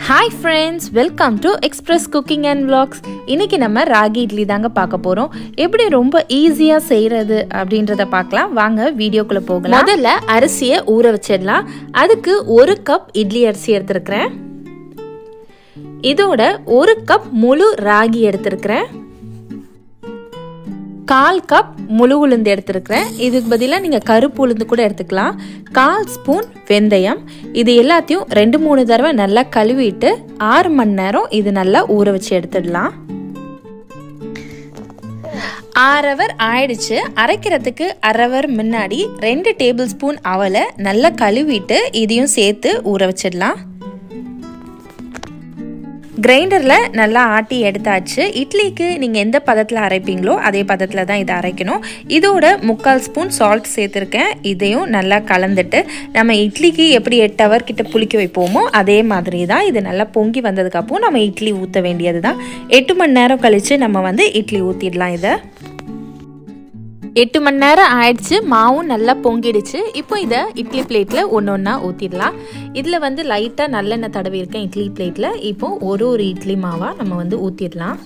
hi friends welcome to express cooking and vlogs இன்னைக்கு நம்ம ராகி இட்லி தாங்க பார்க்க போகிறோம் எப்படி ரொம்ப ஈஸியாக செய்கிறது அப்படின்றத பார்க்கலாம் வாங்க வீடியோக்குள்ளே போகலாம் முதல்ல அரிசியை ஊற வச்சிடலாம் அதுக்கு ஒரு கப் இட்லி அரிசி எடுத்திருக்கிறேன் இதோட ஒரு கப் முழு ராகி எடுத்திருக்கிறேன் கால் கப் முழு உளுந்து எடுத்துருக்கிறேன் இதுக்கு பதிலாக நீங்கள் கருப்பு உளுந்து கூட எடுத்துக்கலாம் கால் ஸ்பூன் வெந்தயம் இது எல்லாத்தையும் ரெண்டு மூணு தடவை நல்லா கழுவிட்டு ஆறு மணி நேரம் இது நல்லா ஊற வச்சு எடுத்துடலாம் ஆறவர் ஆயிடுச்சு அரைக்கிறதுக்கு அரவர் முன்னாடி ரெண்டு டேபிள் ஸ்பூன் அவலை நல்லா கழுவிட்டு இதையும் சேர்த்து ஊற வச்சிடலாம் கிரைண்டரில் நல்லா ஆட்டி எடுத்தாச்சு இட்லிக்கு நீங்கள் எந்த பதத்தில் அரைப்பீங்களோ அதே பதத்தில் தான் இதை அரைக்கணும் இதோட முக்கால் ஸ்பூன் சால்ட் சேர்த்துருக்கேன் இதையும் நல்லா கலந்துட்டு நம்ம இட்லிக்கு எப்படி எட்டு ஹவர் கிட்ட புளிக்க வைப்போமோ அதே மாதிரி தான் இது நல்லா பொங்கி வந்ததுக்கப்புறம் நம்ம இட்லி ஊற்ற வேண்டியது தான் எட்டு மணி நேரம் கழித்து நம்ம வந்து இட்லி ஊற்றிடலாம் இதை எட்டு மணி நேரம் ஆயிடுச்சு மாவும் நல்லா பொங்கிடுச்சு இப்போ இதை இட்லி பிளேட்டில் ஒன்று ஒன்றா ஊற்றிடலாம் இதில் வந்து லைட்டாக நல்லெண்ணெய் தடவி இருக்கேன் இட்லி பிளேட்டில் இப்போ ஒரு ஒரு இட்லி மாவாக நம்ம வந்து ஊற்றிடலாம்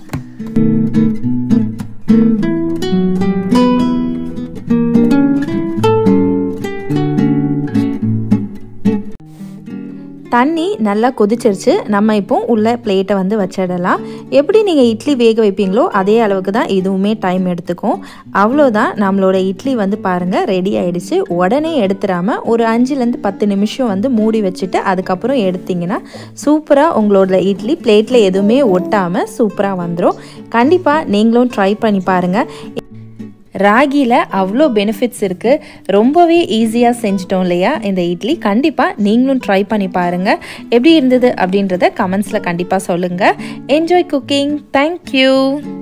தண்ணி நல்லா கொதிச்சிருச்சு நம்ம இப்போ உள்ள பிளேட்டை வந்து வச்சிடலாம் எப்படி நீங்கள் இட்லி வேக வைப்பீங்களோ அதே அளவுக்கு தான் இதுவுமே டைம் எடுத்துக்கும் அவ்வளோதான் நம்மளோட இட்லி வந்து பாருங்கள் ரெடி ஆயிடுச்சு உடனே எடுத்துடாமல் ஒரு அஞ்சுலேருந்து பத்து நிமிஷம் வந்து மூடி வச்சுட்டு அதுக்கப்புறம் எடுத்திங்கன்னா சூப்பராக உங்களோட இட்லி பிளேட்டில் எதுவுமே ஒட்டாமல் சூப்பராக வந்துடும் கண்டிப்பாக நீங்களும் ட்ரை பண்ணி பாருங்கள் ராகியில் அவ்வளோ பெனிஃபிட்ஸ் இருக்குது ரொம்பவே ஈஸியாக செஞ்சிட்டோம் இல்லையா இந்த இட்லி கண்டிப்பாக நீங்களும் ட்ரை பண்ணி பாருங்கள் எப்படி இருந்தது அப்படின்றத கமெண்ட்ஸில் கண்டிப்பாக சொல்லுங்கள் என்ஜாய் குக்கிங் தேங்க்யூ